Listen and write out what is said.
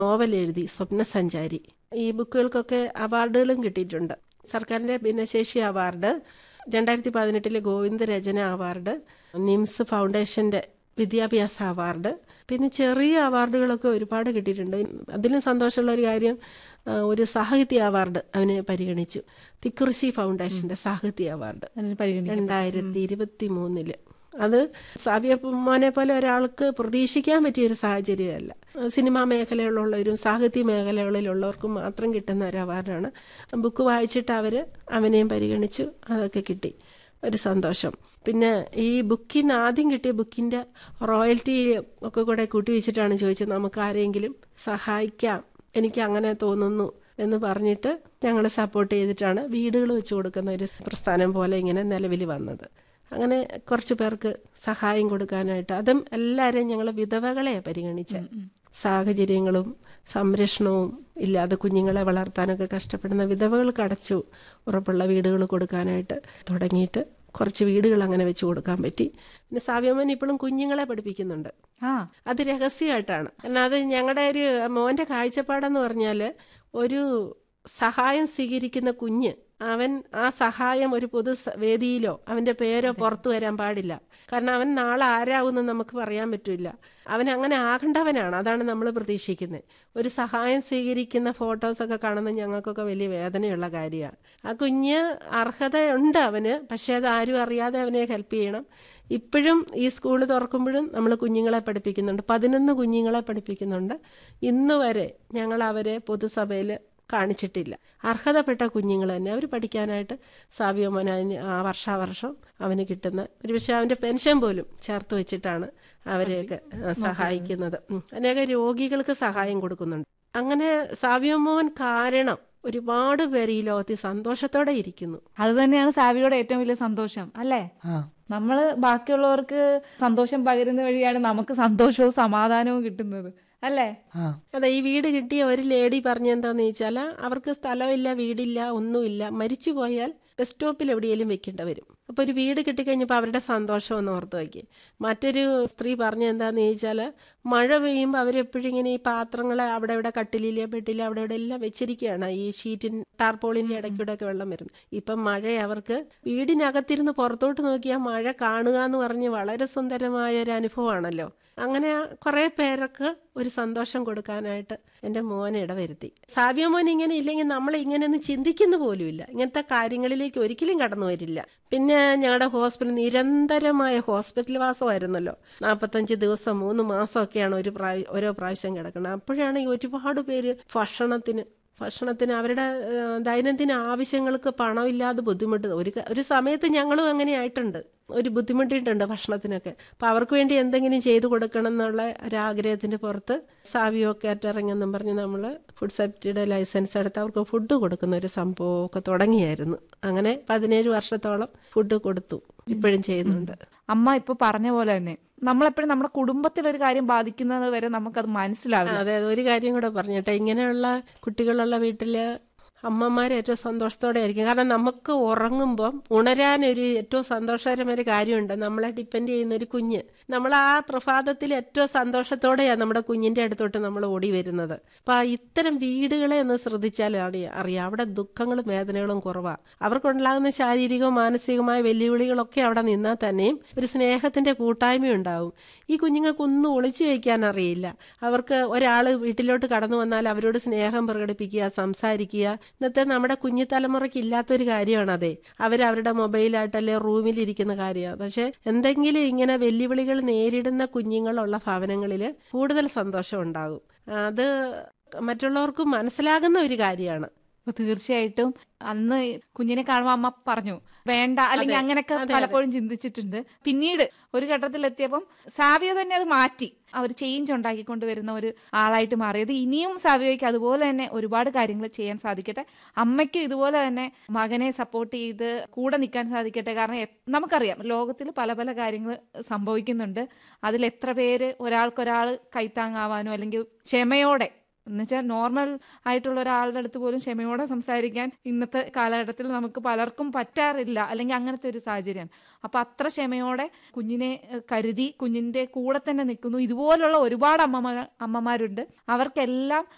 Novel എഴുതി സ്വപ്നസഞ്ചാരി ഈ ബുക്കുകൾക്കൊക്കെ അവാർഡുകളും കിട്ടിയിട്ടുണ്ട് സർക്കാരിൻ്റെ ഭിന്നശേഷി അവാർഡ് രണ്ടായിരത്തി പതിനെട്ടിലെ ഗോവിന്ദ രചന അവാർഡ് നിംസ് ഫൗണ്ടേഷൻ്റെ വിദ്യാഭ്യാസ അവാർഡ് പിന്നെ ചെറിയ അവാർഡുകളൊക്കെ ഒരുപാട് കിട്ടിയിട്ടുണ്ട് അതിലും സന്തോഷമുള്ള ഒരു കാര്യം ആ, ഒരു സാഹിത്യ അവാർഡ് അവനെ പരിഗണിച്ചു തിക്കുറിശി ഫൗണ്ടേഷന്റെ സാഹിത്യ അവാർഡ് അതിന് പരിഗണിക്കും രണ്ടായിരത്തി ഇരുപത്തി മൂന്നില് അത് സാബിയ മോനെ പോലെ ഒരാൾക്ക് പ്രതീക്ഷിക്കാൻ പറ്റിയ ഒരു സാഹചര്യമല്ല സിനിമാ മേഖലയിലുള്ളവരും സാഹിത്യ മേഖലകളിലുള്ളവർക്കും മാത്രം കിട്ടുന്ന ഒരു അവാർഡാണ് ബുക്ക് വായിച്ചിട്ട് അവർ അവനെയും പരിഗണിച്ചു അതൊക്കെ കിട്ടി ഒരു സന്തോഷം പിന്നെ ഈ ബുക്കിന് ആദ്യം കിട്ടിയ ബുക്കിൻ്റെ റോയൽറ്റി ഒക്കെ കൂടെ കൂട്ടി വെച്ചിട്ടാണ് ചോദിച്ചത് നമുക്ക് ആരെങ്കിലും സഹായിക്കാം എനിക്ക് അങ്ങനെ തോന്നുന്നു എന്ന് പറഞ്ഞിട്ട് ഞങ്ങൾ സപ്പോർട്ട് ചെയ്തിട്ടാണ് വീടുകൾ വെച്ച് കൊടുക്കുന്ന ഒരു പ്രസ്ഥാനം പോലെ ഇങ്ങനെ നിലവിൽ വന്നത് അങ്ങനെ കുറച്ച് പേർക്ക് സഹായം കൊടുക്കാനായിട്ട് അതും എല്ലാവരെയും ഞങ്ങൾ വിധവകളെ പരിഗണിച്ച സാഹചര്യങ്ങളും സംരക്ഷണവും ഇല്ലാതെ കുഞ്ഞുങ്ങളെ വളർത്താനൊക്കെ കഷ്ടപ്പെടുന്ന വിധവകൾക്ക് അടച്ചു ഉറപ്പുള്ള വീടുകൾ കൊടുക്കാനായിട്ട് തുടങ്ങിയിട്ട് കുറച്ച് വീടുകൾ അങ്ങനെ വെച്ച് കൊടുക്കാൻ പറ്റി പിന്നെ സാവ്യമോൻ ഇപ്പോഴും കുഞ്ഞുങ്ങളെ പഠിപ്പിക്കുന്നുണ്ട് ആ അത് രഹസ്യമായിട്ടാണ് കാരണം അത് ഞങ്ങളുടെ ഒരു മോൻ്റെ കാഴ്ചപ്പാടെന്ന് പറഞ്ഞാൽ ഒരു സഹായം സ്വീകരിക്കുന്ന കുഞ്ഞ് അവൻ ആ സഹായം ഒരു പൊതു സ- വേദിയിലോ അവൻ്റെ പേരോ പുറത്തു വരാൻ പാടില്ല കാരണം അവൻ നാളെ ആരാകുമെന്ന് നമുക്ക് പറയാൻ പറ്റില്ല അവൻ അങ്ങനെ ആകേണ്ടവനാണ് അതാണ് നമ്മൾ പ്രതീക്ഷിക്കുന്നത് ഒരു സഹായം സ്വീകരിക്കുന്ന ഫോട്ടോസൊക്കെ കാണുന്നത് ഞങ്ങൾക്കൊക്കെ വലിയ വേദനയുള്ള കാര്യമാണ് ആ കുഞ്ഞ് അർഹതയുണ്ട് അവന് പക്ഷേ അത് ആരും അറിയാതെ അവനെ ഹെൽപ്പ് ചെയ്യണം ഇപ്പോഴും ഈ സ്കൂൾ തുറക്കുമ്പോഴും നമ്മൾ കുഞ്ഞുങ്ങളെ പഠിപ്പിക്കുന്നുണ്ട് പതിനൊന്ന് കുഞ്ഞുങ്ങളെ പഠിപ്പിക്കുന്നുണ്ട് ഇന്ന് വരെ ഞങ്ങൾ അവരെ പൊതുസഭയിൽ കാണിച്ചിട്ടില്ല അർഹതപ്പെട്ട കുഞ്ഞുങ്ങൾ തന്നെ അവർ പഠിക്കാനായിട്ട് സാവ്യമോൻ അതിന് ആ വർഷാവർഷം അവന് കിട്ടുന്ന ഒരു പക്ഷേ അവൻ്റെ പെൻഷൻ പോലും ചേർത്ത് വെച്ചിട്ടാണ് അവരെയൊക്കെ ആ, സഹായിക്കുന്നത് ഉം. അനേക രോഗികൾക്ക് സഹായം കൊടുക്കുന്നുണ്ട് അങ്ങനെ സാവ്യമോൻ കാരണം ഒരുപാട് പേര് ഈ ലോകത്തിൽ സന്തോഷത്തോടെ ഇരിക്കുന്നു അത് തന്നെയാണ് സാവിയുടെ ഏറ്റവും വലിയ സന്തോഷം അല്ലേ ആ നമ്മള് ബാക്കിയുള്ളവർക്ക് സന്തോഷം പകരുന്ന വഴിയാണ് നമുക്ക് സന്തോഷവും സമാധാനവും കിട്ടുന്നത് അല്ലേ ആ അതെ ഈ വീട് കിട്ടിയ ഒരു ലേഡി പറഞ്ഞെന്താന്ന് ചോദിച്ചാൽ അവർക്ക് സ്ഥലമില്ല വീടില്ല ഒന്നുമില്ല മരിച്ചു പോയാൽ ബസ് സ്റ്റോപ്പിൽ എവിടെയെങ്കിലും വെക്കേണ്ടി വരും അപ്പോൾ ഒരു വീട് കിട്ടിക്കഴിഞ്ഞപ്പോൾ അവരുടെ സന്തോഷം ഒന്ന് ഓർത്ത് വയ്ക്കുക മറ്റൊരു സ്ത്രീ പറഞ്ഞ എന്താന്ന് ചോദിച്ചാൽ മഴ പെയ്യുമ്പോൾ അവരെപ്പോഴും ഇങ്ങനെ ഈ പാത്രങ്ങളെ അവിടെ ഇവിടെ കട്ടിലിലെ ബെഡിലെ അവിടെ ഇവിടെ എല്ലാം വെച്ചിരിക്കുകയാണ് ഈ ഷീറ്റിൻ ടാർപോളിൻ്റെ ഇടയ്ക്കൂടെ ഒക്കെ വെള്ളം വരുന്നു ഇപ്പം മഴ അവർക്ക് വീടിനകത്തിരുന്ന് പുറത്തോട്ട് നോക്കിയാൽ മഴ കാണുക എന്ന് പറഞ്ഞ് വളരെ സുന്ദരമായ ഒരു അനുഭവമാണല്ലോ അങ്ങനെ കുറേ പേർക്ക് ഒരു സന്തോഷം കൊടുക്കാനായിട്ട് എൻ്റെ മോനെ ഇടവരുത്തി സാവ്യ മോൻ ഇങ്ങനെ ഇല്ലെങ്കിൽ നമ്മൾ ഇങ്ങനെയൊന്നും ചിന്തിക്കുന്ന പോലുമില്ല ഇങ്ങനത്തെ കാര്യങ്ങളിലേക്ക് ഒരിക്കലും കടന്നു വരില്ല പിന്നെ ഞങ്ങളുടെ ഹോസ്പിറ്റൽ നിരന്തരമായ ഹോസ്പിറ്റൽ വാസമായിരുന്നല്ലോ നാൽപ്പത്തഞ്ച് ദിവസം മൂന്ന് മാസമൊക്കെയാണ് ഒരു പ്രാവശ്യം ഓരോ പ്രാവശ്യം കിടക്കുന്നത് അപ്പോഴാണ് ഈ ഒരുപാട് പേര് ഭക്ഷണത്തിന് ഭക്ഷണത്തിന് അവരുടെ ആ, ദൈനംദിന ആവശ്യങ്ങൾക്ക് പണമില്ലാതെ ബുദ്ധിമുട്ട് ഒരു ക- ഒരു സമയത്ത് ഞങ്ങളും അങ്ങനെ ആയിട്ടുണ്ട് ഒരു ബുദ്ധിമുട്ടിയിട്ടുണ്ട് ഭക്ഷണത്തിനൊക്കെ അപ്പം അവർക്ക് വേണ്ടി എന്തെങ്കിലും ചെയ്തു കൊടുക്കണം എന്നുള്ള ഒരാഗ്രഹത്തിൻ്റെ പുറത്ത് സാവിയോ കാറ്ററിംഗ് എന്നും പറഞ്ഞ് നമ്മൾ ഫുഡ് സേഫ്റ്റിയുടെ ലൈസൻസ് എടുത്ത് അവർക്ക് ഫുഡ് കൊടുക്കുന്ന ഒരു സംഭവമൊക്കെ തുടങ്ങിയായിരുന്നു അങ്ങനെ പതിനേഴ് വർഷത്തോളം ഫുഡ് കൊടുത്തു ഇപ്പോഴും ചെയ്യുന്നുണ്ട് അമ്മ ഇപ്പൊ പറഞ്ഞ പോലെ തന്നെ നമ്മളെപ്പോഴും നമ്മുടെ കുടുംബത്തിൽ ഒരു കാര്യം ബാധിക്കുന്നത് വരെ നമുക്കത് മനസ്സിലാവില്ല അതെ ഒരു കാര്യം കൂടെ പറഞ്ഞിട്ടെ ഇങ്ങനെയുള്ള കുട്ടികളുള്ള വീട്ടില് അമ്മമാർ ഏറ്റവും സന്തോഷത്തോടെ ആയിരിക്കും കാരണം നമുക്ക് ഉറങ്ങുമ്പം ഉണരാനൊരു ഏറ്റവും സന്തോഷകരമായ ഒരു കാര്യമുണ്ട് നമ്മളെ ഡിപ്പെൻഡ് ചെയ്യുന്ന ഒരു കുഞ്ഞ് നമ്മൾ ആ പ്രഭാതത്തിൽ ഏറ്റവും സന്തോഷത്തോടെയാണ് നമ്മുടെ കുഞ്ഞിൻ്റെ അടുത്തോട്ട് നമ്മൾ ഓടി വരുന്നത് അപ്പം ഇത്തരം വീടുകളെ ഒന്ന് ശ്രദ്ധിച്ചാൽ അറിയാം അറിയാം അവിടെ ദുഃഖങ്ങളും വേദനകളും കുറവാണ് അവർക്കുണ്ടാകുന്ന ശാരീരികവും മാനസികമായ വെല്ലുവിളികളൊക്കെ അവിടെ നിന്നാൽ തന്നെയും ഒരു സ്നേഹത്തിൻ്റെ കൂട്ടായ്മ ഉണ്ടാവും ഈ കുഞ്ഞുങ്ങൾക്കൊന്നും ഒളിച്ചു വയ്ക്കാൻ അറിയില്ല അവർക്ക് ഒരാൾ വീട്ടിലോട്ട് കടന്നു വന്നാൽ അവരോട് സ്നേഹം പ്രകടിപ്പിക്കുക സംസാരിക്കുക ഇന്നത്തെ നമ്മുടെ കുഞ്ഞു തലമുറയ്ക്ക് ഇല്ലാത്തൊരു കാര്യമാണ് അതെ അവരവരുടെ മൊബൈലായിട്ടല്ലേ റൂമിലിരിക്കുന്ന കാര്യമാണ് പക്ഷെ എന്തെങ്കിലും ഇങ്ങനെ വെല്ലുവിളികൾ നേരിടുന്ന കുഞ്ഞുങ്ങളുള്ള ഭവനങ്ങളിൽ കൂടുതൽ സന്തോഷം ഉണ്ടാകും അത് മറ്റുള്ളവർക്ക് മനസ്സിലാകുന്ന ഒരു കാര്യമാണ് അപ്പൊ തീർച്ചയായിട്ടും അന്ന് കുഞ്ഞിനെ കാണുമ്പോൾ അമ്മ പറഞ്ഞു വേണ്ട അല്ലെങ്കിൽ അങ്ങനെയൊക്കെ പലപ്പോഴും ചിന്തിച്ചിട്ടുണ്ട് പിന്നീട് ഒരു ഘട്ടത്തിൽ എത്തിയപ്പം സാവിയോ തന്നെ അത് മാറ്റി ആ ഒരു ചേഞ്ച് ഉണ്ടാക്കിക്കൊണ്ട് വരുന്ന ഒരു ആളായിട്ട് മാറിയത് ഇനിയും സാവിയോയ്ക്ക് അതുപോലെ തന്നെ ഒരുപാട് കാര്യങ്ങൾ ചെയ്യാൻ സാധിക്കട്ടെ അമ്മയ്ക്കും ഇതുപോലെ തന്നെ മകനെ സപ്പോർട്ട് ചെയ്ത് കൂടെ നിൽക്കാൻ സാധിക്കട്ടെ കാരണം എ- നമുക്കറിയാം ലോകത്തിൽ പല പല കാര്യങ്ങൾ സംഭവിക്കുന്നുണ്ട് അതിൽ എത്ര പേര് ഒരാൾക്കൊരാൾ കൈത്താങ്ങാവാനോ അല്ലെങ്കിൽ ക്ഷമയോടെ എന്നുവെച്ചാൽ നോർമൽ ആയിട്ടുള്ള ഒരാളുടെ അടുത്ത് പോലും ക്ഷമയോടെ സംസാരിക്കാൻ ഇന്നത്തെ കാലഘട്ടത്തിൽ നമുക്ക് പലർക്കും പറ്റാറില്ല അല്ലെങ്കിൽ അങ്ങനത്തെ ഒരു സാഹചര്യമാണ് അപ്പൊ അത്ര ക്ഷമയോടെ കുഞ്ഞിനെ ഏഹ്, കരുതി കുഞ്ഞിന്റെ കൂടെ തന്നെ നിൽക്കുന്നു ഇതുപോലുള്ള ഒരുപാട് അമ്മമാർ അമ്മമാരുണ്ട് അവർക്കെല്ലാം